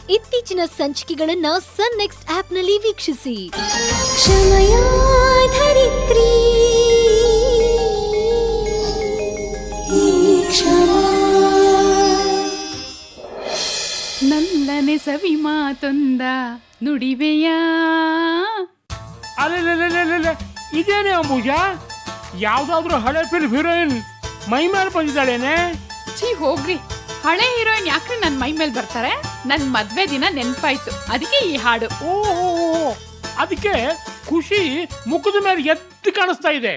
ಇತ್ತೀಚಿನ ಸಂಚಿಕೆಗಳನ್ನ ಸನ್ ನೆಕ್ಸ್ಟ್ ಆಪ್ನಲ್ಲಿ ವೀಕ್ಷಿಸಿ ಕ್ಷಮಯಾ ಧರಿತ್ರಿ ಈ ಕ್ಷಮಾ ನಲ್ಲನೆ ಸವಿ ಮಾತೊಂದ ನುಡಿವೆಯಾ ಅಲ್ಲೇ ಇದೇನೆ ಅಂಬುಜಾ ಯಾವ್ದಾದ್ರು ಹಳೆ ಫಿಲ್ಮ್ ಹೀರೋಯಿನ್ ಮೈ ಮೇಲೆ ಬಂದಿದ್ದಾಳೇನೆ ಛೀ ಹೋಗ್ರಿ ಹಳೆ ಹೀರೋಯಿನ್ ಯಾಕ್ರಿ ನನ್ ಮೈ ಮೇಲೆ ಬರ್ತಾರೆ ನನ್ ಮದ್ವೆ ದಿನ ನೆನ್ಪಾಯ್ತು ಅದಕ್ಕೆ ಈ ಹಾಡು ಓ ಓ, ಓ, ಅದಕ್ಕೆ ಖುಷಿ ಮುಖದ ಮೇಲೆ ಎದ್ದು ಕಾಣಿಸ್ತಾ ಇದೆ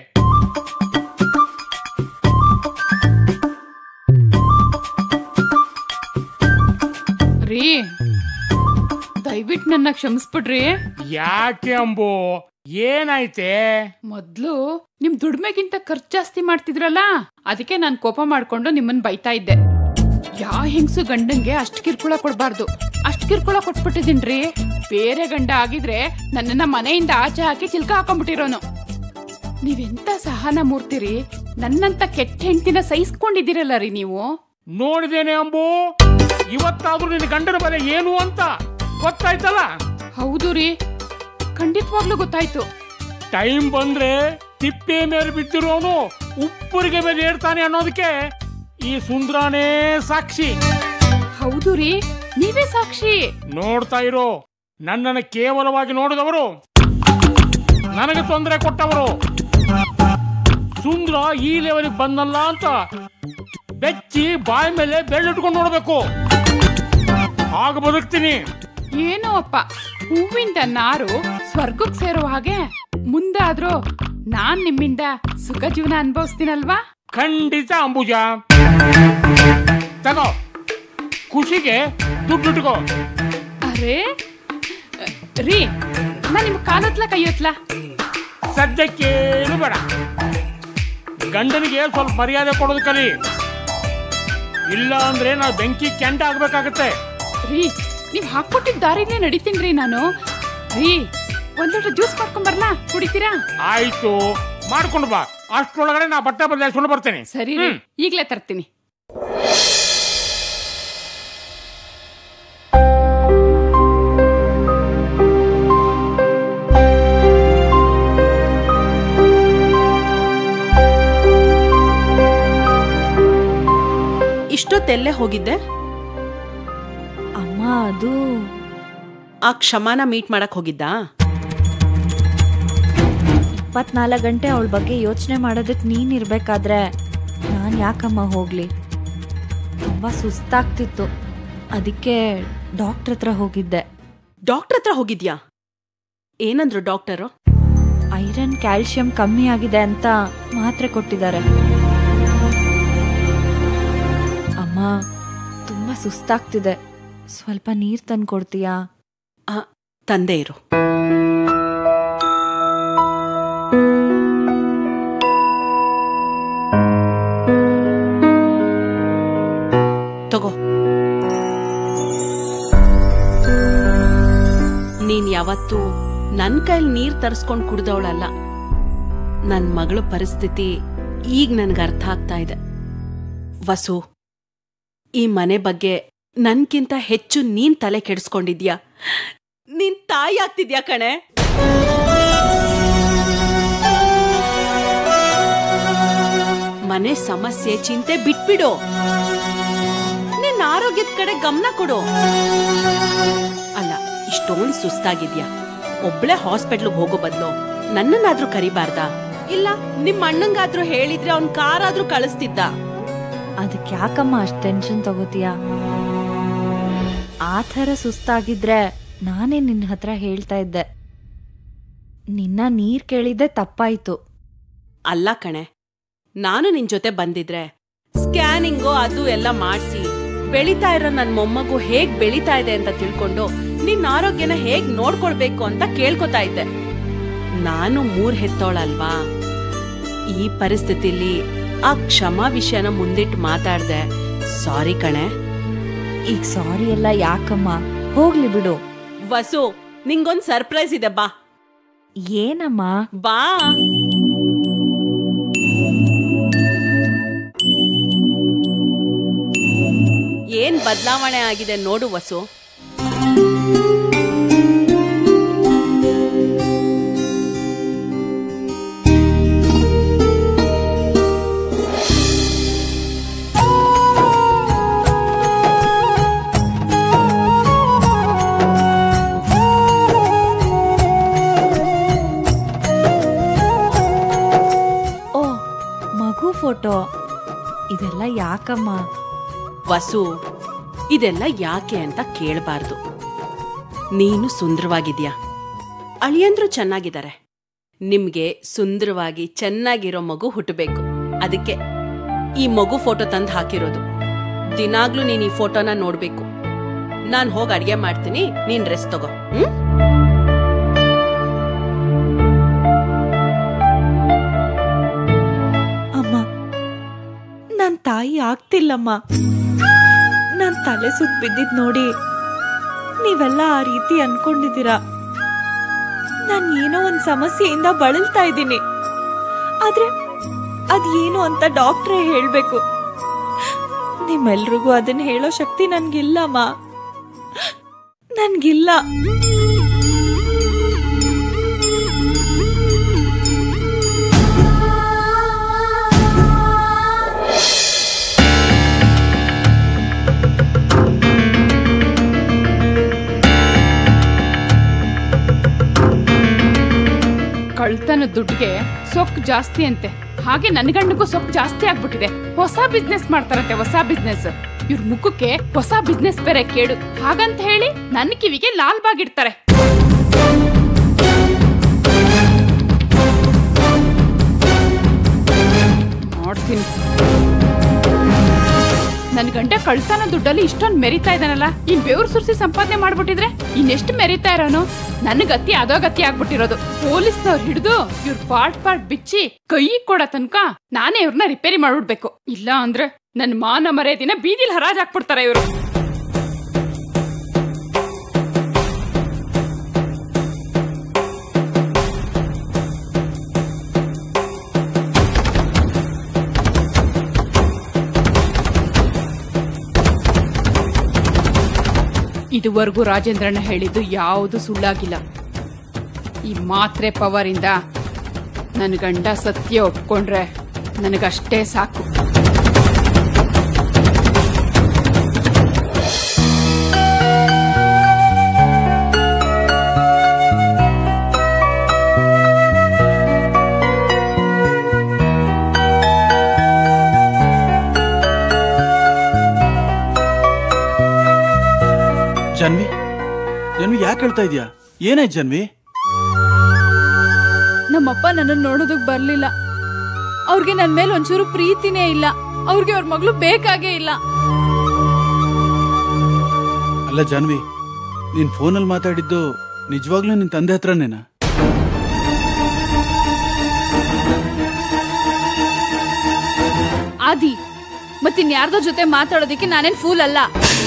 ರೀ ದಯವಿಟ್ಟು ನನ್ನ ಕ್ಷಮಿಸ್ಬಿಡ್ರಿ ಯಾಕೆ ಅಂಬು ಏನಾಯ್ತೆ ಮೊದ್ಲು ನಿಮ್ ದುಡ್ಮೆಗಿಂತ ಖರ್ಚು ಜಾಸ್ತಿ ಮಾಡ್ತಿದ್ರಲ್ಲ ಅದಕ್ಕೆ ನಾನ್ ಕೋಪ ಮಾಡ್ಕೊಂಡು ನಿಮ್ಮನ್ ಬೈತಾ ಇದ್ದೆ ಯಾ ಹೆಂಗ್ಸು ಗಂಡಂಗೆ ಅಷ್ಟ್ ಕಿರ್ಕುಳ ಕೊಡ್ಬಾರ್ದು ಅಷ್ಟ್ ಕಿರ್ಕುಳ ಕೊಟ್ಬಿಟ್ಟಿದೀನ್ರಿ ಬೇರೆ ಗಂಡ ಆಗಿದ್ರೆ ನನ್ನನ್ನ ಮನೆಯಿಂದ ಆಚೆ ಹಾಕಿ ಚಿಲ್ಕ ಹಾಕೊಂಡ್ಬಿಟ್ಟಿರೋನು ನೀವೆಂತ ಸಹನ ಮೂರ್ತಿರಿ ನನ್ನಂತ ಕೆಟ್ಟ ಹೆಂಡ್ತಿನ ಸಹಿಸ್ಕೊಂಡಿದ್ದೀರಲ್ಲ ರೀ ನೀವು ನೋಡಿದೇನೆ ಅಂಬು ಇವತ್ತಾದ್ರೂ ನಿನ್ನ ಗಂಡನ ಬೆಲೆ ಏನು ಅಂತ ಗೊತ್ತಾಯ್ತಲ್ಲ ಹೌದು ರೀ ಖಂಡಿತವಾಗ್ಲೂ ಗೊತ್ತಾಯ್ತು ಟೈಮ್ ಬಂದ್ರೆ ತಿಪ್ಪೆ ಮೇಲೆ ಬಿದ್ದಿರೋನು ಉಪ್ಪರಿಗೆ ಮೇಲೆ ಏರ್ತಾನೆ ಅನ್ನೋದಕ್ಕೆ ಈ ಸುಂದ್ರಾನೇ ಸಾಕ್ಷಿ ಹೌದು ರೀ ನೀವೇ ಸಾಕ್ಷಿ ನೋಡ್ತಾ ಇರೋ ನನ್ನನ್ನು ಕೇವಲವಾಗಿ ನೋಡಿದವರು ನನಗೆ ತೊಂದರೆ ಕೊಟ್ಟವರು ಸುಂದ್ರ ಈ ಲೆವೆಲ್ಗೆ ಬಂದಲ್ಲ ಅಂತ ಬೆಚ್ಚಿ ಬಾಯಿ ಮೇಲೆ ಬೆಳ್ಳಿಟ್ಕೊಂಡು ನೋಡ್ಬೇಕು ಆಗ ಬದುಕ್ತೀನಿ ಏನೋ ಅಪ್ಪ ಹೂವಿಂದ ನಾರು ಸ್ವರ್ಗಕ್ ಸೇರುವ ಹಾಗೆ ಮುಂದಾದ್ರೂ ನಾನ್ ನಿಮ್ಮಿಂದ ಸುಖ ಜೀವನ ಅನ್ಭವಿಸ್ತೀನಲ್ವಾ ಖಂಡಿತ ಅಂಬುಜ ತಗೋ ಖುಷಿಗೆ ದುಡ್ಡು ಇಟ್ಕೋ ಅರೇ ರೀ ನಾ ನಿಮ್ ಕಾಲತ್ಲ ಕೈಯತ್ಲ ಸದ್ಯಕ್ಕೇನು ಬೇಡ ಗಂಡನಿಗೆ ಸ್ವಲ್ಪ ಮರ್ಯಾದೆ ಕೊಡೋದು ಕಲಿ ಇಲ್ಲ ಅಂದ್ರೆ ನಾ ಬೆಂಕಿ ಕೆಂಡ ಆಗ್ಬೇಕಾಗತ್ತೆ ರೀ ನೀವ್ ಹಾಕೊಟ್ಟಿದ್ ದಾರಿನೇ ನಡಿತೀನ್ರಿ ನಾನು ರೀ ಒಂದ್ ಲೀಟರ್ ಜ್ಯೂಸ್ ಮಾಡ್ಕೊಂಡ್ ಬರ್ಲಾ ಕುಡಿತೀರಾ ಆಯ್ತು ಮಾಡ್ಕೊಂಡು ಬಾ ಅಷ್ಟ್ರೊಳಗಡೆ ನಾ ಬಟ್ಟೆ ಬದಲಾಯಿಸ್ಕೊಂಡು ಬರ್ತೇನೆ ಸರಿ ರೀ ಹ್ಮ್. ಈಗ್ಲೇ ತರ್ತೀನಿ ಇಷ್ಟೊತ್ತೆಲ್ಲೇ ಹೋಗಿದ್ದೆ ಅಮ್ಮ ಅದು ಆ ಕ್ಷಮಾನ ಮೀಟ್ ಮಾಡಕ್ ಹೋಗಿದ್ದಾ ಇಪ್ಪತ್ನಾಲ್ಕು ಗಂಟೆ ಅವಳ ಬಗ್ಗೆ ಯೋಚನೆ ಮಾಡೋದಕ್ಕೆ ನೀನ್ ಇರ್ಬೇಕಾದ್ರೆ ನಾನು ಯಾಕಮ್ಮ ಹೋಗ್ಲಿ ತುಂಬಾ ಸುಸ್ತಾಗ್ತಿತ್ತು ಅದಕ್ಕೆ ಡಾಕ್ಟ್ರ್ ಹತ್ರ ಹೋಗಿದ್ದೆ ಡಾಕ್ಟರ್ ಹತ್ರ ಹೋಗಿದ್ಯಾ ಏನಂದ್ರು ಡಾಕ್ಟರು ಐರನ್ ಕ್ಯಾಲ್ಶಿಯಂ ಕಮ್ಮಿ ಆಗಿದೆ ಅಂತ ಮಾತ್ರೆ ಕೊಟ್ಟಿದ್ದಾರೆ ಅಮ್ಮ ತುಂಬಾ ಸುಸ್ತಾಗ್ತಿದೆ ಸ್ವಲ್ಪ ನೀರ್ ತಂದು ಕೊಡ್ತೀಯಾ ತಂದೆ ಇರು ತಗೋ ನೀನ್ ಯಾವತ್ತೂ ನನ್ ಕೈಲಿ ನೀರ್ ತರಿಸ್ಕೊಂಡ್ ಕುಡ್ದವಳಲ್ಲ ನನ್ ಮಗಳ ಪರಿಸ್ಥಿತಿ ಈಗ ನನ್ಗೆ ಅರ್ಥ ಆಗ್ತಾ ಇದೆ ವಸು ಈ ಮನೆ ಬಗ್ಗೆ ನನ್ಕಿಂತ ಹೆಚ್ಚು ನೀನ್ ತಲೆ ಕೆಡಿಸ್ಕೊಂಡಿದ್ಯಾ ನೀನ್ ತಾಯಿ ಆಗ್ತಿದ್ಯಾ ಕಣೆ ಮನೆ ಸಮಸ್ಯೆ ಚಿಂತೆ ಬಿಟ್ಬಿಡು ನಿನ್ನ ಆರೋಗ್ಯದ ಕಡೆ ಗಮನ ಕೊಡು ಅಲ್ಲ ಇಷ್ಟೊಂದು ಸುಸ್ತಾಗಿದ್ಯಾ ಒಬ್ಳೆ ಹಾಸ್ಪಿಟ್ಲ್ಗೆ ಹೋಗೋ ಬದ್ಲು ನನ್ನನ್ನಾದ್ರೂ ಕರಿಬಾರ್ದಾ ಇಲ್ಲ ನಿಮ್ ಅಣ್ಣಂಗಾದ್ರೂ ಹೇಳಿದ್ರೆ ಅವ್ನ್ ಕಾರಾದ್ರೂ ಕಳಿಸ್ತಿದ್ದ ಅದಕ್ಕೆ ಯಾಕಮ್ಮ ಅಷ್ಟು ಟೆನ್ಷನ್ ತಗೋತೀಯ ಆ ಥರ ಸುಸ್ತಾಗಿದ್ರೆ ನಾನೇ ನಿನ್ನ ಹತ್ರ ಹೇಳ್ತಾ ಇದ್ದೆ ನಿನ್ನ ನೀರ್ ಕೇಳಿದ್ದೆ ತಪ್ಪಾಯ್ತು ಅಲ್ಲ ಕಣೆ ನಾನು ನಿನ್ ಜೊತೆ ಬಂದಿದ್ರೆ ಸ್ಕ್ಯಾನಿಂಗು ಅದು ಎಲ್ಲ ಮಾಡಿಸಿ ಬೆಳಿತಾ ಇರೋ ನನ್ ಮೊಮ್ಮಗು ಹೇಗ್ ಬೆಳಿತಾ ಇದೆ ಅಂತ ತಿಳ್ಕೊಂಡು ನಿನ್ ಆರೋಗ್ಯನ ಹೇಗ್ ನೋಡ್ಕೊಳ್ಬೇಕು ಅಂತ ಕೇಳ್ಕೊತಾ ಇದ್ದೆ ನಾನು ಮೂರ್ ಹೆತ್ತೋಳಲ್ವಾ ಈ ಪರಿಸ್ಥಿತಿಲಿ ಆ ಕ್ಷಮಾ ವಿಷಯನ ಮುಂದಿಟ್ಟು ಮಾತಾಡ್ದೆ ಸಾರಿ ಕಣೆ ಈಗ ಸಾರಿ ಎಲ್ಲ ಯಾಕಮ್ಮ ಹೋಗ್ಲಿ ಬಿಡು ವಸು ನಿಂಗೊಂದ್ ಸರ್ಪ್ರೈಸ್ ಇದೆ ಬಾ ಏನಮ್ಮ ಬಾ ಏನ್ ಬದಲಾವಣೆ ಆಗಿದೆ ನೋಡು ವಸು ಓ ಮಗು ಫೋಟೋ ಇದೆಲ್ಲ ಯಾಕಮ್ಮ ವಸು ಇದೆಲ್ಲ ಯಾಕೆ ಅಂತ ಕೇಳಬಾರ್ದು ನೀನು ಸುಂದರವಾಗಿದ್ಯಾ ಅಳಿಯಂದ್ರು ಚೆನ್ನಾಗಿದ್ದಾರೆ ನಿಮ್ಗೆ ಸುಂದರವಾಗಿ ಚೆನ್ನಾಗಿರೋ ಮಗು ಹುಟ್ಟಬೇಕು ಅದಕ್ಕೆ ಈ ಮಗು ಫೋಟೋ ತಂದು ಹಾಕಿರೋದು ದಿನಾಗ್ಲೂ ನೀನ್ ಈ ಫೋಟೋನ ನೋಡ್ಬೇಕು ನಾನ್ ಹೋಗಿ ಅಡ್ಗೆ ಮಾಡ್ತೀನಿ ನೀನ್ ರೆಸ್ಟ್ ತಗೋ ಹ್ಮ್ ಅಮ್ಮ ನನ್ ತಾಯಿ ಆಗ್ತಿಲ್ಲಮ್ಮ ನನ್ ತಲೆ ಸುತ್ತ ಬಿದ್ದಿದ್ ನೋಡಿ ನೀವೆಲ್ಲ ಆ ರೀತಿ ಅನ್ಕೊಂಡಿದ್ದೀರಾ ನಾನ್ ಏನೋ ಒಂದ್ ಸಮಸ್ಯೆಯಿಂದ ಬಳಲ್ತಾ ಇದ್ದೀನಿ ಆದ್ರೆ ಅದೇನು ಅಂತ ಡಾಕ್ಟ್ರೇ ಹೇಳ್ಬೇಕು ನಿಮ್ಮೆಲ್ರಿಗೂ ಅದನ್ನ ಹೇಳೋ ಶಕ್ತಿ ನನ್ಗಿಲ್ಲಮ್ಮ ನನ್ಗಿಲ್ಲ ಕಳ್ತನ ದುಡ್ಡಿಗೆ ಸೊಕ್ಕು ಜಾಸ್ತಿ ಅಂತೆ ಹಾಗೆ ನನ್ನ ಗಂಡಗೂ ಸೊಕ್ಕು ಜಾಸ್ತಿ ಆಗ್ಬಿಟ್ಟಿದೆ ಹೊಸ ಬಿಸ್ನೆಸ್ ಮಾಡ್ತಾರಂತೆ ಹೊಸ ಬಿಸ್ನೆಸ್ ಇವ್ರ ಮುಖಕ್ಕೆ ಹೊಸ ಬಿಸ್ನೆಸ್ ಬೇರೆ ಕೇಳು ಹಾಗಂತ ಹೇಳಿ ನನ್ನ ಕಿವಿಗೆ ಲಾಲ್ ಬಾಗ್ ಇಡ್ತಾರೆ ನೋಡ್ತೀನಿ ನನ್ ಗಂಡ ಕಳ್ತನ ದುಡ್ಡಲ್ಲಿ ಇಷ್ಟೊಂದು ಮೆರಿತಾ ಇದ್ದಾನಲ್ಲ ಇನ್ ಬೆವ್ರು ಸುರಿಸಿ ಸಂಪಾದನೆ ಮಾಡ್ಬಿಟ್ಟಿದ್ರೆ ಇನ್ನೆಷ್ಟು ಮೆರಿತಾ ಇರೋನು ನನ್ನ ಗತಿ ಅದೋ ಗತಿ ಆಗ್ಬಿಟ್ಟಿರೋದು ಪೊಲೀಸ್ನವ್ರು ಹಿಡಿದು ಇವ್ರ ಪಾರ್ಟ್ ಪಾರ್ಟ್ ಬಿಚ್ಚಿ ಕೈ ಕೊಡೋ ತನಕ ನಾನೇ ಇವ್ರನ್ನ ರಿಪೇರಿ ಮಾಡ್ಬಿಡ್ಬೇಕು ಇಲ್ಲ ಅಂದ್ರೆ ನನ್ ಮಾನ ಮರ್ಯಾದಿನ ಬೀದಿಲ್ ಹರಾಜ್ ಹಾಕ್ಬಿಡ್ತಾರೆ ಇವರು ಇದುವರೆಗೂ ರಾಜೇಂದ್ರಣ್ಣ ಹೇಳಿದ್ದು ಯಾವುದು ಸುಳ್ಳಾಗಿಲ್ಲ ಈ ಮಾತ್ರೆ ಪವರ್ ಇಂದ ನನ್ನ ಗಂಡ ಸತ್ಯ ಒಪ್ಕೊಂಡ್ರೆ ನನಗಷ್ಟೇ ಸಾಕು ಜನ್ವಿ ಜನ್ವಿ ಯಾಕೆ ಹೇಳ್ತಾ ಇದೀಯಾ ಏನಾಯ್ತು ಜನ್ವಿ ನಮ್ಮಪ್ಪ ನನ್ನನ್ನು ನೋಡೋದಕ್ ಬರ್ಲಿಲ್ಲ ಅವ್ರಿಗೆ ನನ್ ಮೇಲೆ ಒಂಚೂರು ಪ್ರೀತಿನೇ ಇಲ್ಲ ಅವ್ರಿಗೆ ಅವ್ರ ಮಗಳು ಬೇಕಾಗೇ ಇಲ್ಲ ಅಲ್ಲ ಜಾನ್ವಿ ನೀನ್ ಫೋನಲ್ಲಿ ಮಾತಾಡಿದ್ದು ನಿಜವಾಗ್ಲೂ ನಿನ್ ತಂದೆ ಹತ್ರನೇನಾ ಆದಿ ಮತ್ತಿನ್ಯಾರ್ದೋ ಜೊತೆ ಮಾತಾಡೋದಕ್ಕೆ ನಾನೇನ್ ಫೂಲ್ ಅಲ್ಲ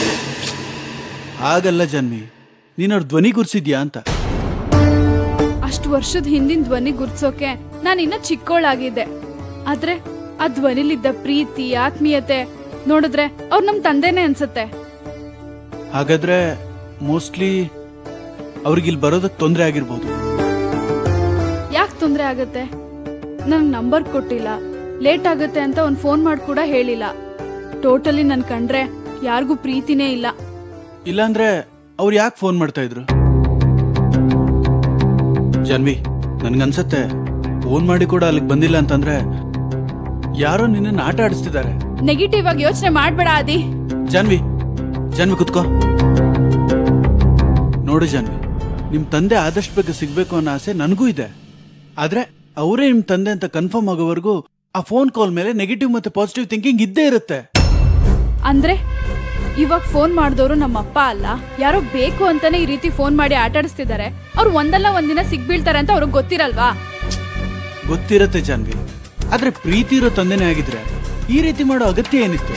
ಹಾಗಲ್ಲ ಜಾನ್ವಿ ನೀನ್ ಅವ್ರ ಧ್ವನಿ ಗುರ್ಸಿದ್ಯಾ ಅಂತ ಅಷ್ಟು ವರ್ಷದ ಹಿಂದಿನ ಧ್ವನಿ ಗುರ್ಸೋಕೆ ನಾನು ಇನ್ನ ಚಿಕ್ಕೋಳಾಗಿದ್ದೆ ಆದ್ರೆ ಆ ಧ್ವನಿಲಿದ್ದ ಪ್ರೀತಿ ಆತ್ಮೀಯತೆ ನೋಡಿದ್ರೆ ಅವ್ರು ನಮ್ ತಂದೆನೇ ಅನ್ಸತ್ತೆ ಹಾಗಾದ್ರೆ ಮೋಸ್ಟ್ಲಿ ಅವ್ರಿಗೆ ಇಲ್ಲಿ ಬರೋದಕ್ಕೆ ತೊಂದರೆ ಆಗಿರ್ಬೋದು ಯಾಕೆ ತೊಂದ್ರೆ ಆಗತ್ತೆ ನನ್ ನಂಬರ್ ಕೊಟ್ಟಿಲ್ಲ ಲೇಟ್ ಆಗತ್ತೆ ಅಂತ ಒಂದ್ ಫೋನ್ ಮಾಡಿ ಕೂಡ ಹೇಳಿಲ್ಲ ಟೋಟಲಿ ನನ್ ಕಂಡ್ರೆ ಯಾರಿಗೂ ಪ್ರೀತಿನೇ ಇಲ್ಲ ಇಲ್ಲಾಂದ್ರೆ ಅವ್ರು ಯಾಕೆ ಫೋನ್ ಮಾಡ್ತಾ ಇದ್ರು ಜಾನ್ವಿ ನನ್ಗನ್ಸತ್ತೆ ಫೋನ್ ಮಾಡಿ ಕೂಡ ಅಲ್ಲಿಗೆ ಬಂದಿಲ್ಲ ಅಂತಂದ್ರೆ ಯಾರೋ ನಿನ್ನ ಆಟ ಆಡಿಸ್ತಿದ್ದಾರೆ ನೆಗೆಟಿವ್ ಆಗಿ ಯೋಚನೆ ಮಾಡ್ಬೇಡ ಆದಿ ಜಾನ್ವಿ ಜಾನ್ವಿ ಕುತ್ಕೋ ನೋಡು ಜಾನ್ವಿ ನಿಮ್ ತಂದೆ ಆದಷ್ಟು ಬೇಗ ಸಿಗ್ಬೇಕು ಅನ್ನೋ ಆಸೆ ನನಗೂ ಇದೆ ಆದ್ರೆ ಅವರೇ ನಿಮ್ ತಂದೆ ಅಂತ ಕನ್ಫರ್ಮ್ ಆಗೋವರೆಗೂ ಆ ಫೋನ್ ಕಾಲ್ ಮೇಲೆ ನೆಗೆಟಿವ್ ಮತ್ತೆ ಪಾಸಿಟಿವ್ ಥಿಂಕಿಂಗ್ ಇದ್ದೇ ಇರುತ್ತೆ ಅಂದ್ರೆ ಇವಾಗ ಫೋನ್ ಮಾಡಿದವರು ನಮ್ಮ ಅಪ್ಪ ಅಲ್ಲ ಯಾರೋ ಬೇಕು ಅಂತಾನೆ ಈ ರೀತಿ ಫೋನ್ ಮಾಡಿ ಆಟ ಆಡಿಸ್ತಿದ್ದಾರೆ ಅವ್ರು ಒಂದಲ್ಲ ಒಂದಿನ ಸಿಗ್ಬೀಳ್ತಾರೆ ಅಂತ ಅವ್ರಿಗೆ ಗೊತ್ತಿರಲ್ವಾ ಗೊತ್ತಿರತ್ತೆ ಜಾನ್ವಿ ಆದ್ರೆ ಪ್ರೀತಿ ಇರೋ ತಂದೆನೇ ಆಗಿದ್ರೆ ಈ ರೀತಿ ಮಾಡೋ ಅಗತ್ಯ ಏನಿತ್ತು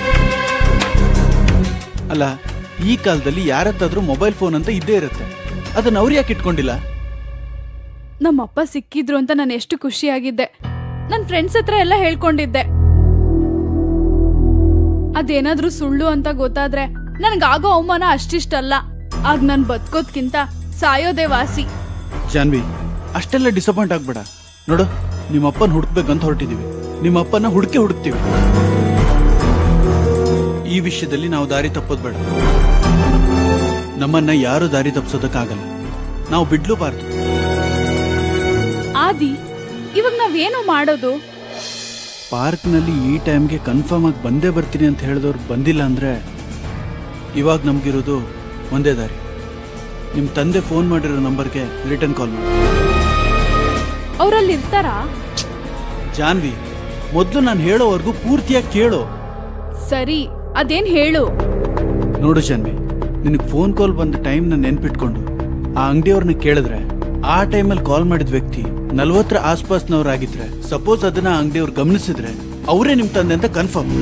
ಅಲ್ಲ ಈ ಕಾಲದಲ್ಲಿ ಯಾರತ್ತಾದ್ರೂ ಮೊಬೈಲ್ ಫೋನ್ ಅಂತ ಇದ್ದೇ ಇರುತ್ತೆ ಅದನ್ನ ಅವ್ರು ಯಾಕೆ ಇಟ್ಕೊಂಡಿಲ್ಲ ನಮ್ಮ ಅಪ್ಪ ಸಿಕ್ಕಿದ್ರು ಅಂತ ನಾನು ಎಷ್ಟು ಖುಷಿಯಾಗಿದ್ದೆ ನನ್ನ ಫ್ರೆಂಡ್ಸ್ ಹತ್ರ ಎಲ್ಲ ಹೇಳ್ಕೊಂಡಿದ್ದೆ ಅದೇನಾದ್ರೂ ಸುಳ್ಳು ಅಂತ ಗೊತ್ತಾದ್ರೆ ನನ್ಗಾಗೋ ಅವಮಾನ ಅಷ್ಟಿಷ್ಟಲ್ಲ ಆಗ ನನ್ ಬದುಕೋದ್ಕಿಂತ ಸಾಯೋದೇ ವಾಸಿ ಜಾನ್ವಿ ಅಷ್ಟೆಲ್ಲ ಡಿಸಪಾಯಿಂಟ್ ಆಗ್ಬೇಡ ನೋಡು ನಿಮ್ಮ ಅಪ್ಪನ ಹುಡುಕ್ಬೇಕಂತ ಹೊರಟಿದೀವಿ ನಿಮ್ಮ ಅಪ್ಪನ ಹುಡುಕೆ ಹುಡುಕ್ತೀವಿ ಈ ವಿಷಯದಲ್ಲಿ ನಾವು ದಾರಿ ತಪ್ಪೋದ್ ಬೇಡ ನಮ್ಮನ್ನ ಯಾರು ದಾರಿ ತಪ್ಪಿಸೋದಕ್ಕಾಗಲ್ಲ ನಾವು ಬಿಡ್ಲೂಬಾರ್ದು ಆದಿ ಇವಾಗ ನಾವೇನು ಮಾಡೋದು ಪಾರ್ಕ್ನಲ್ಲಿ ಈ ಟೈಮ್ಗೆ ಕನ್ಫರ್ಮ್ ಆಗಿ ಬಂದೇ ಬರ್ತೀನಿ ಅಂತ ಹೇಳಿದವ್ರು ಬಂದಿಲ್ಲ ಅಂದ್ರೆ ಇವಾಗ ನಮ್ಗಿರೋದು ಒಂದೇ ದಾರಿ ನಿಮ್ಮ ತಂದೆ ಫೋನ್ ಮಾಡಿರೋ ನಂಬರ್ಗೆ ರಿಟರ್ನ್ ಕಾಲ್ ಮಾಡಿ ಅವ್ರಲ್ಲಿ ಇರ್ತಾರಾ ಜಾನ್ವಿ ಮೊದಲು ನಾನು ಹೇಳೋವರೆಗೂ ಪೂರ್ತಿಯಾಗಿ ಕೇಳು ಸರಿ ಅದೇನ್ ಹೇಳು ನೋಡು ಜಾನ್ವಿ ನಿನಗೆ ಫೋನ್ ಕಾಲ್ ಬಂದ ಟೈಮ್ನ ನೆನ್ಪಿಟ್ಕೊಂಡು ಆ ಅಂಗಡಿಯವ್ರನ್ನ ಕೇಳಿದ್ರೆ ಆ ಟೈಮಲ್ಲಿ ಕಾಲ್ ಮಾಡಿದ ವ್ಯಕ್ತಿ ನಲ್ವತ್ತರ ಆಸ್ಪಾಸ್ನವ್ರಾಗಿದ್ರೆ ಸಪೋಸ್ ಅದನ್ನ ಆ ಅಂಗಡಿಯವ್ರು ಗಮನಿಸಿದ್ರೆ ಅವರೇ ನಿಮ್ ತಂದೆ ಅಂತ ಕನ್ಫರ್ಮ್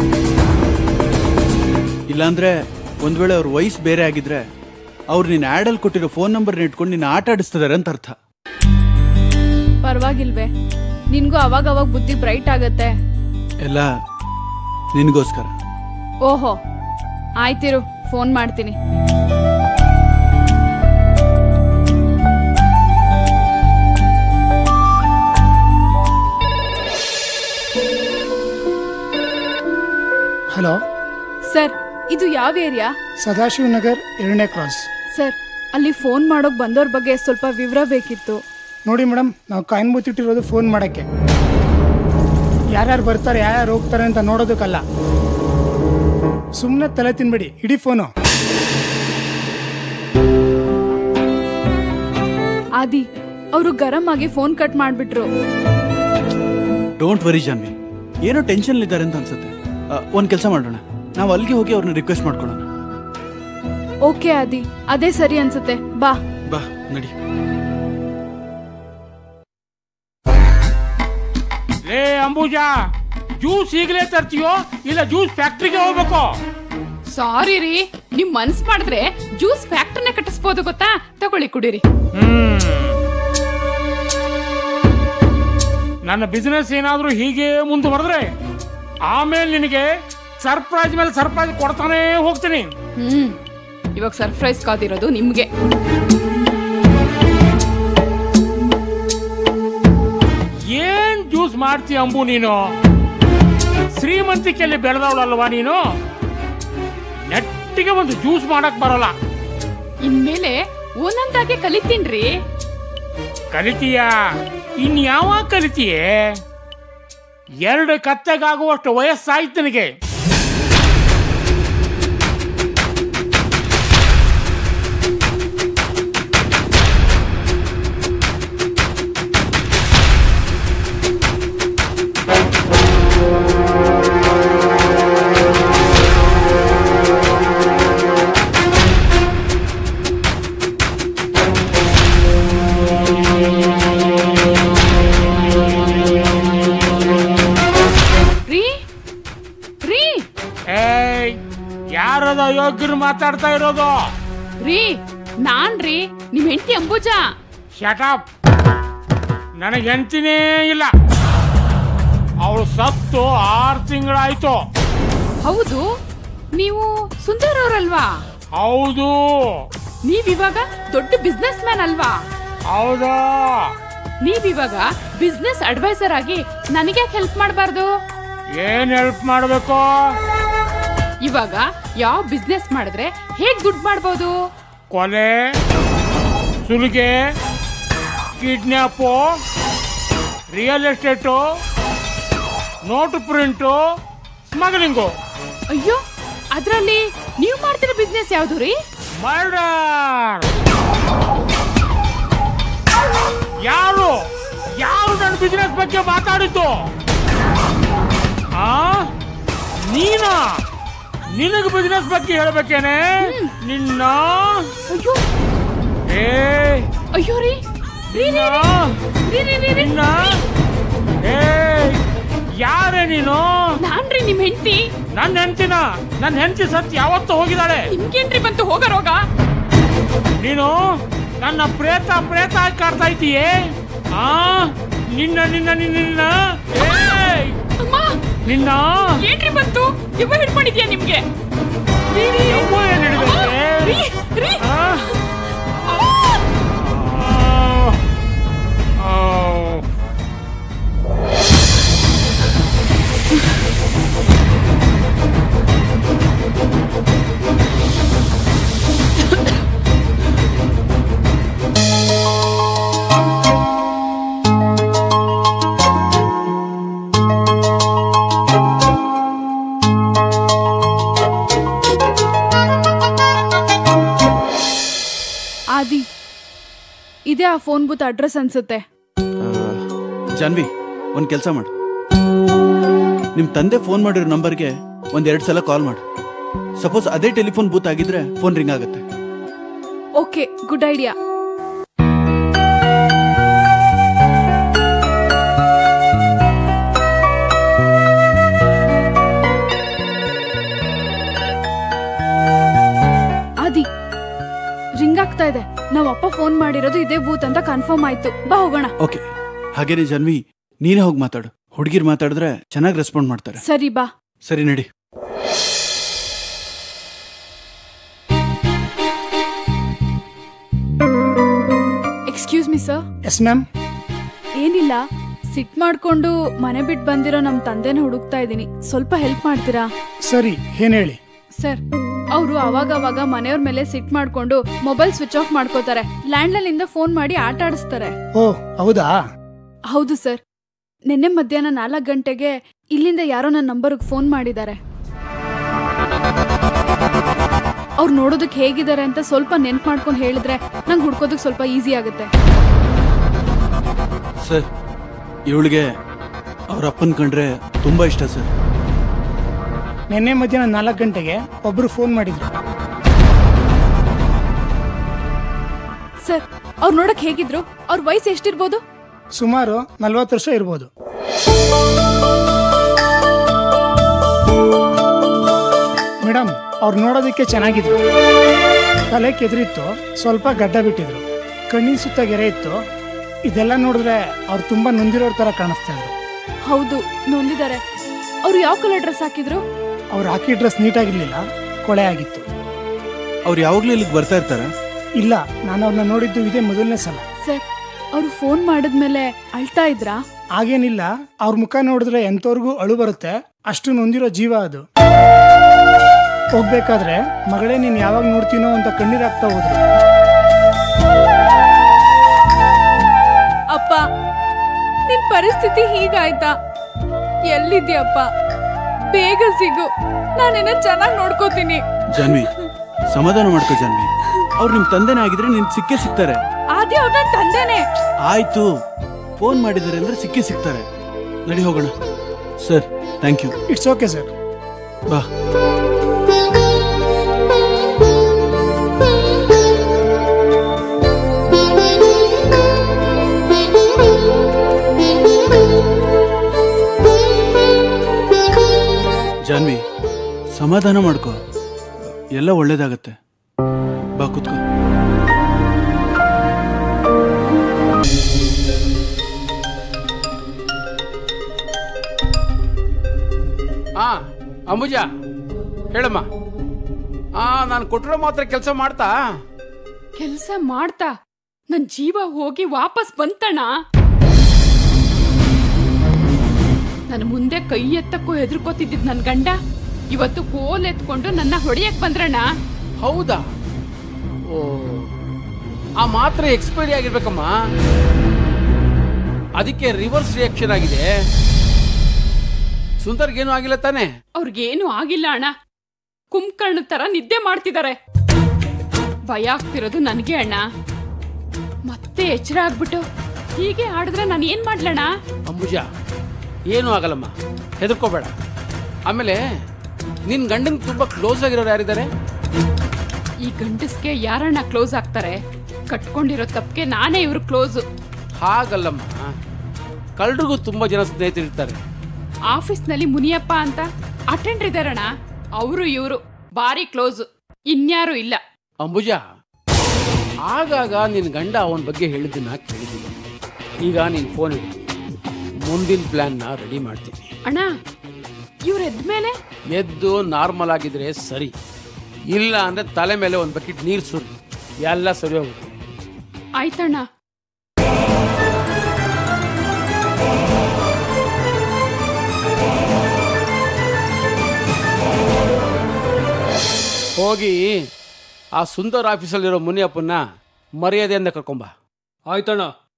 ಇಲ್ಲಾಂದ್ರೆ ಒಂದ್ ವೇಳೆ ಅವ್ರ ವಯಸ್ಸು ಬೇರೆ ಆಗಿದ್ರೆ ಅವ್ರು ನಿನ್ನ ಆ್ಯಡಲ್ಲಿ ಕೊಟ್ಟಿರೋ ಫೋನ್ ನಂಬರ್ನ ಇಟ್ಕೊಂಡು ನಿನ್ನ ಆಟ ಆಡಿಸ್ತಿದಾರೆ ಅಂತ ಅರ್ಥ ಪರವಾಗಿಲ್ವೇ ನಿನ್ಗೂ ಅವಾಗ ಅವಾಗ ಬುದ್ಧಿ ಬ್ರೈಟ್ ಆಗತ್ತೆ ಎಲ್ಲ ನಿನಗೋಸ್ಕರ ಓಹೋ ಆಯ್ತಿರು ಫೋನ್ ಮಾಡ್ತೀನಿ ಹಲೋ ಸರ್ ಇದು ಯಾವ ಏರಿಯಾ ಸದಾಶಿವ ನಗರ್ ಎರಡನೇ ಕ್ರಾಸ್ ಸರ್ ಅಲ್ಲಿ ಫೋನ್ ಮಾಡೋಕ್ ಬಂದವ್ರ ಬಗ್ಗೆ ಸ್ವಲ್ಪ ವಿವರ ಬೇಕಿತ್ತು ನೋಡಿ ಮೇಡಮ್ ನಾವು ಕಾಯಿನ್ ಬೂತ್ ಇಟ್ಟಿರೋದು ಫೋನ್ ಮಾಡೋಕ್ಕೆ ಯಾರ್ಯಾರು ಬರ್ತಾರೆ ಯಾರ್ಯಾರು ಹೋಗ್ತಾರೆ ಅಂತ ನೋಡೋದಕ್ಕಲ್ಲ ಸುಮ್ಮನೆ ತಲೆ ತಿನ್ಬೇಡಿ ಇಡೀ ಫೋನು ಆದಿ ಅವರು ಗರಂ ಆಗಿ ಫೋನ್ ಕಟ್ ಮಾಡ್ಬಿಟ್ರು ಡೋಂಟ್ ವರಿ ಜಾನ್ವಿ ಏನೋ ಟೆನ್ಷನ್ ಇದ್ದಾರೆ ಅಂತ ಅನ್ಸುತ್ತೆ ಆ, ಒಂದ್ ಕೆಲಸ ಮಾಡೋಣ ನಾವು ಅಲ್ಲಿಗೆ ಹೋಗಿ ಅವ್ರನ್ನ ರಿಕ್ವೆಸ್ಟ್ ಮಾಡ್ಕೊಳ್ಳೋಣ ಓಕೆ ಆದಿ ಅದೇ ಸರಿ ಅನ್ಸುತ್ತೆ ಬಾ ಬಾ ನಡಿ ಲೇ ಅಂಬುಜಾ ಜ್ಯೂಸ್ ಈಗಲೇ ತರ್ತೀಯೋ ಇಲ್ಲ ಜ್ಯೂಸ್ ಫ್ಯಾಕ್ಟ್ರಿಗೆ ಹೋಗ್ಬೇಕು ಸಾರಿ ರೀ ನಿಮ್ ಮನ್ಸ್ ಮಾಡಿದ್ರೆ ಜ್ಯೂಸ್ ಫ್ಯಾಕ್ಟ್ರಿನ ಕಟ್ಟಿಸ್ಬೋದು ಗೊತ್ತಾ ತಗೊಳ್ಳಿ ಕುಡೀರಿ ನನ್ನ ಬಿಸ್ನೆಸ್ ಏನಾದ್ರೂ ಹೀಗೆ ಮುಂದುವರೆದ್ರೆ ಆಮೇಲೆ ನಿನಗೆ ಸರ್ಪ್ರೈಸ್ ಮೇಲೆ ಸರ್ಪ್ರೈಸ್ ಕೊಡ್ತಾನೆ ಹೋಗ್ತೀನಿ ಹ್ಮ್ ಇವಾಗ ಸರ್ಪ್ರೈಸ್ ಕಾದಿರೋದು ನಿಮ್ಗೆ ಏನ್ ಜ್ಯೂಸ್ ಮಾಡ್ತೀಯ ಅಂಬು ನೀನು ಶ್ರೀಮಂತಿಕೆಯಲ್ಲಿ ಬೆಳೆದವಳಲ್ವಾ ನೀನು ನೆಟ್ಟಿಗೆ ಒಂದು ಜ್ಯೂಸ್ ಮಾಡಕ್ ಬರಲ್ಲ ಇನ್ಮೇಲೆ ಒಂದೊಂದಾಗೆ ಕಲಿತೀನ್ರಿ ಕಲಿತೀಯ ಇನ್ ಯಾವಾಗ ಕಲಿತೀಯೇ ಎರಡು ಕತ್ತೆಗಾಗುವಷ್ಟು ವಯಸ್ಸಾಯ್ತು ನಿನಗೆ ರೀ ರೀ ಏಯ್ ಯಾರದ ಯೋಗ್ಯರು ಮಾತಾಡ್ತಾ ಇರೋದು ರೀ ನಾನ್ರಿ ನಿಮ್ ಹೆಂಡತಿ ಅಂಬುಜಾ ಶಟಪ್ ನನಗೆ ಹೆಂಡ್ತಿನೇ ಇಲ್ಲ ಅವಳು ಸತ್ತು ಆರು ತಿಂಗಳಾಯ್ತು ಹೌದು ನೀವು ಸುಂದರ್ ಅವ್ರಲ್ವಾ ಹೌದು ನೀವಿವಾಗ ದೊಡ್ಡ ಬಿಸ್ನೆಸ್ ಮ್ಯಾನ್ ಅಲ್ವಾ ಹೌದು ನೀವಿವಾಗ ಬಿಸ್ನೆಸ್ ಅಡ್ವೈಸರ್ ಆಗಿ ನನಗೆ ಹೆಲ್ಪ್ ಮಾಡಬಾರ್ದು ಏನ್ ಹೆಲ್ಪ್ ಮಾಡ್ಬೇಕು ಇವಾಗ ಯಾವ ಬಿಸ್ನೆಸ್ ಮಾಡಿದ್ರೆ ಹೇಗ್ ದುಡ್ಡು ಮಾಡ್ಬೋದು ಕೊಲೆ ಸುಲಿಗೆ kidnap real estate note print smuggling ಅಯ್ಯೋ ಅದ್ರಲ್ಲಿ ನೀವು ಮಾಡ್ತಿರೋ ಬಿಸ್ನೆಸ್ ಯಾವ್ದು ರೀ ಮರ್ಡರ್ ಯಾರು ಯಾರು ನನ್ನ ಬಿಸ್ನೆಸ್ ಬಗ್ಗೆ ಮಾತಾಡಿದ್ದು ಆ ನೀನಾ ನಿನಗೆ ಬಿಸ್ನೆಸ್ ಬಗ್ಗೆ ಹೇಳ್ಬೇಕೇನೆ ನಿನ್ನ ಅಯ್ಯೋ ಏ ಅಯ್ಯೋ ರೀ ರೀ, ರೀ, ನಿನ್ನ ರೀ, ರೀ, ರೀ, ರೀ. ನಿನ್ನ ಏ ಯಾರೇ ನೀನು ನಾನ್ರಿ ನಿಮ್ ಹೆಂಡತಿ ನನ್ನ ಹೆಂಡ್ತಿನ ನನ್ನ ಹೆಂಡತಿ ಸತ್ ಯಾವತ್ತೂ ಹೋಗಿದ್ದಾಳೆ ನಿಮ್ಗೇನ್ರಿ ಬಂತು ಹೋಗ ರೋಗ ನೀನು ನನ್ನ ಪ್ರೇತ ಪ್ರೇತ ಆಗಿ ಕಾಡ್ತಾ ಇದ್ದೀಯೇ ಆ ನಿನ್ನ ನಿನ್ನ ನಿನ್ನ ನಿನ್ನ ಏಯ್! ಅಮ್ಮ ನಿನ್ನ ಏನ್ರಿ ಬಂತು ಇವ ಹಿಡ್ಕೊಂಡಿದ್ಯಾ ನಿಮ್ಗೆ ರೀ, ರೀ, ಯವ್ವ ಏನ್ ಹಿಡ್ದೈತೆ? ರೀ, ರೀ. ಆ? ಆದಿ ಇದೇ ಆ ಫೋನ್ ಬೂತ್ ಅಡ್ರೆಸ್ ಅನ್ಸುತ್ತೆ ಜಾನ್ವಿ ಒಂದು ಕೆಲಸ ಮಾಡು ನಿಮ್ಮ ತಂದೆ ಫೋನ್ ಮಾಡಿರೋ ನಂಬರ್ಗೆ ಒಂದೆರಡು ಸಲ ಕಾಲ್ ಮಾಡು ಸಪೋಸ್ ಅದೇ ಟೆಲಿಫೋನ್ ಬೂತ್ ಆಗಿದ್ರೆ ಫೋನ್ ರಿಂಗ್ ಆಗುತ್ತೆ okay good idea Adi ring ಆಗ್ತಾ ಇದೆ ನಾವ್ ಅಪ್ಪ ಫೋನ್ ಮಾಡಿರೋದು ಇದೇ ಬೂತ್ ಅಂತ ಕನ್ಫರ್ಮ್ ಆಯ್ತು ಬಾ ಹೋಗೋಣ ಓಕೆ ಹಾಗೇನೆ ಜಾನ್ವಿ ನೀನೇ ಹೋಗಿ ಮಾತಾಡು ಹುಡುಗಿರ್ ಮಾತಾಡಿದ್ರೆ ಚೆನ್ನಾಗಿ ರೆಸ್ಪಾಂಡ್ ಮಾಡ್ತಾರೆ ಸರಿ ಬಾ ಸರಿ ನಡಿ excuse me sir yes ma'am ಏನಿಲ್ಲ ಸಿಟ್ ಮಾಡ್ಕೊಂಡು ಮನೆ ಬಿಟ್ಟು ಬಂದಿರೋ ನಮ್ ತಂದೆನ ಹುಡುಕ್ತಾ ಇದ್ದೀನಿ ಸ್ವಲ್ಪ ಹೆಲ್ಪ್ ಮಾಡ್ತೀರಾ ಸರಿ ಏನ್ ಹೇಳಿ ಸರ್ ಅವರು ಅವಾಗ ಅವಾಗ ಮನೆಯವ್ರ ಮೇಲೆ ಸಿಟ್ ಮಾಡ್ಕೊಂಡು ಮೊಬೈಲ್ ಸ್ವಿಚ್ ಆಫ್ ಮಾಡ್ಕೋತಾರೆ ಲ್ಯಾಂಡ್ಲೈನ್ ಇಂದ ಫೋನ್ ಮಾಡಿ ಆಟ ಆಡಿಸ್ತಾರೆ ಓ ಹೌದಾ ಹೌದು ಸರ್ ನಿನ್ನೆ ಮಧ್ಯಾಹ್ನ ನಾಲ್ಕು ಗಂಟೆಗೆ ಇಲ್ಲಿಂದ ಯಾರೋ ನನ್ನ ನಂಬರ್ಗೆ ಫೋನ್ ಮಾಡಿದ್ದಾರೆ ಅವ್ರು ನೋಡೋದಕ್ಕೆ ಹೇಗಿದ್ದಾರೆ ಅಂತ ಸ್ವಲ್ಪ ನೆನ್ಪು ಮಾಡ್ಕೊಂಡು ಹೇಳಿದ್ರೆ ನಂಗೆ ಹುಡ್ಕೋದಕ್ಕೆ ಸ್ವಲ್ಪ ಈಸಿ ಆಗುತ್ತೆ ಸರ್ ಇವಳಿಗೆ ಅವ್ರ ಅಪ್ಪನ ಕಂಡ್ರೆ ತುಂಬಾ ಇಷ್ಟ ಸರ್ ನಿನ್ನೆ ಮಧ್ಯಾಹ್ನ ನಾಲ್ಕು ಗಂಟೆಗೆ ಒಬ್ರು ಫೋನ್ ಮಾಡಿದ್ರು ಸರ್ ಅವ್ರು ನೋಡಕ್ ಹೇಗಿದ್ರು ಅವ್ರ ವಯಸ್ಸು ಎಷ್ಟಿರ್ಬೋದು ಸುಮಾರು ನಲ್ವತ್ತು ವರ್ಷ ಇರ್ಬೋದು ಮೇಡಮ್ ಅವ್ರು ನೋಡೋದಕ್ಕೆ ಚೆನ್ನಾಗಿದ್ರು ತಲೆ ಕೆದರಿತ್ತು ಸ್ವಲ್ಪ ಗಡ್ಡ ಬಿಟ್ಟಿದ್ರು ಕಣ್ಣಿನ ಸುತ್ತ ಗೆರೆ ಇತ್ತು ಇದೆಲ್ಲ ನೋಡಿದ್ರೆ ಅವ್ರು ತುಂಬಾ ನೊಂದಿರೋರ್ ತರ ಕಾಣಿಸ್ತಾ ಇದ್ರು ಹೌದು ನೊಂದಿದ್ದಾರೆ ಅವ್ರು ಯಾವ ಕಲರ್ ಡ್ರೆಸ್ ಹಾಕಿದ್ರು ಅವ್ರು ಹಾಕಿ ಡ್ರೆಸ್ ನೀಟಾಗಿರ್ಲಿಲ್ಲ ಕೊಳೆ ಆಗಿತ್ತು ಅವ್ರು ಯಾವಾಗ್ಲೂ ಇಲ್ಲಿಗೆ ಬರ್ತಾ ಇರ್ತಾರ ಇಲ್ಲ ನಾನು ಅವ್ರನ್ನ ನೋಡಿದ್ದು ಇದೇ ಮೊದಲನೇ ಸಲ ಸರ್ ಅವ್ರು ಫೋನ್ ಮಾಡಿದ್ಮೇಲೆ ಅಳ್ತಾ ಇದ್ರಾ ಹಾಗೇನಿಲ್ಲ ಅವ್ರ ಮುಖ ನೋಡಿದ್ರೆ ಎಂತವ್ರಿಗೂ ಅಳು ಬರುತ್ತೆ ಅಷ್ಟು ನೊಂದಿರೋ ಜೀವ ಅದು ಹೋಗ್ಬೇಕಾದ್ರೆ ಮಗಳೇ ನೀನ್ ಯಾವಾಗ ನೋಡ್ತೀನೋ ಅಂತ ಕಣ್ಣೀರಾಗ್ತಾ ಹೋದ್ರು ಅಪ್ಪ ನಿನ್ ಪರಿಸ್ಥಿತಿ ಹೀಗಾಯ್ತಾ ಎಲ್ಲಿದ್ಯಪ್ಪ ಬೇಗ ಸಿಗು ನಾನಿನ್ನ ಚೆನ್ನಾಗಿ ನೋಡ್ಕೋತೀನಿ ಜಾನ್ವಿ ಸಮಾಧಾನ ಮಾಡ್ಕೋ ಜಾನ್ವಿ ಅವ್ರು ನಿಮ್ ತಂದೆನೇ ಆಗಿದ್ರೆ ನಿನ್ ಸಿಕ್ಕೇ ಸಿಗ್ತಾರೆ ಆದಿ ಅವ್ರ ನನ್ ತಂದೆನೆ ಆಯ್ತು ಫೋನ್ ಮಾಡಿದ್ದಾರೆ ಅಂದ್ರೆ ಸಿಕ್ಕೇ ಸಿಗ್ತಾರೆ ನಡಿ ಹೋಗೋಣ sir thank you it's okay sir ಬಾ ಜಾನ್ವಿ ಸಮಾಧಾನ ಮಾಡ್ಕೋ ಎಲ್ಲ ಒಳ್ಳೇದಾಗತ್ತೆ ಬಾ ಕುತ್ಕೋ ಹಾ ಅಂಬುಜ ಹೇಳಮ್ಮ ಆ ನಾನು ಕೊಟ್ಟಿರೋ ಮಾತ್ರ ಕೆಲಸ ಮಾಡ್ತಾ ಕೆಲ್ಸ ಮಾಡ್ತಾ ನನ್ ಜೀವ ಹೋಗಿ ವಾಪಸ್ ಬಂತಣ್ಣ ನನ್ನ ಮುಂದೆ ಕೈ ಎತ್ತಕ್ಕೂ ಹೆದರ್ಕೋತಿದ್ದಿದ್ ನನ್ ಗಂಡ ಇವತ್ತು ಕೋಲ್ ಎತ್ಕೊಂಡು ನನ್ನ ಹೊಡೆಯಕ್ ಬಂದ್ರಣ್ಣ ಹೌದಾ ಓ ಆ ಮಾತ್ರೆ ಎಕ್ಸ್ಪೈರಿ ಆಗಿರ್ಬೇಕಮ್ಮ ಅದಕ್ಕೆ ರಿವರ್ಸ್ ರಿಯಾಕ್ಷನ್ ಆಗಿದೆ ಸುಂದರ್ಗೇನು ಆಗಿಲ್ಲ ತಾನೆ ಅವ್ರಿಗೇನು ಆಗಿಲ್ಲ ಅಣ್ಣ ಕುಂಕರ್ಣ ತರ ನಿದ್ದೆ ಮಾಡ್ತಿದ್ದಾರೆ ಭಯ ಆಗ್ತಿರೋದು ನನಗೆ ಅಣ್ಣ ಮತ್ತೆ ಎಚ್ಚರ ಆಗ್ಬಿಟ್ಟು ಹೀಗೆ ಆಡಿದ್ರೆ ನಾನು ಏನ್ ಮಾಡ್ಲಣ್ಣ ಅಂಬುಜ ಏನೂ ಆಗಲ್ಲಮ್ಮ ಹೆದರ್ಕೋಬೇಡ ಆಮೇಲೆ ನಿನ್ ಗಂಡನ್ ತುಂಬಾ ಕ್ಲೋಸ್ ಆಗಿರೋರು ಯಾರಿದ್ದಾರೆ ಈ ಗಂಡಸ್ಗೆ ಯಾರಣ್ಣ ಕ್ಲೋಸ್ ಆಗ್ತಾರೆ ಕಟ್ಕೊಂಡಿರೋ ತಪ್ಪಿಗೆ ನಾನೇ ಇವ್ರು ಕ್ಲೋಸು ಹಾಗಲ್ಲಮ್ಮ ಕಳ್ಳರಿಗೂ ತುಂಬಾ ಜನ ಸ್ನೇಹಿತರಿರ್ತಾರೆ ಆಫೀಸ್ನಲ್ಲಿ ಮುನಿಯಪ್ಪ ಅಂತ ಅಟೆಂಡರ್ ಇದಾರಣ್ಣ ಅವರು ಇವರು ಬಾರಿ ಕ್ಲೋಸ್ ಇನ್ಯಾರು ಇಲ್ಲ ಅಂಬುಜ ಆಗಾಗ ನಿನ್ನ ಗಂಡ ಅವನ ಬಗ್ಗೆ ಹೇಳಿದ್ದನ್ನ ಕೇಳಿದ್ದೀನಿ ಈಗ ನೀನು ಫೋನ್ ಇಡು ಮುಂದಿನ ಪ್ಲ್ಯಾನ್ನ ರೆಡಿ ಮಾಡ್ತೀನಿ ಅಣ್ಣ ಇವ್ರ ಎದ್ಮೇಲೆ ಎದ್ದು ನಾರ್ಮಲ್ ಆಗಿದ್ರೆ ಸರಿ ಇಲ್ಲ ಅಂದ್ರೆ ತಲೆ ಮೇಲೆ ಒಂದು ಬಕೆಟ್ ನೀರು ಸುರಿ ಎಲ್ಲ ಸರಿ ಹೋಗುತ್ತೆ ಆಯ್ತಣ್ಣ ಹೋಗಿ ಆ ಸುಂದರ್ ಆಫೀಸಲ್ಲಿರೋ ಮುನಿಯಪ್ಪನ್ನ ಮರ್ಯಾದೆಯಿಂದ ಕರ್ಕೊಂಬ ಆಯ್ತಣ್ಣ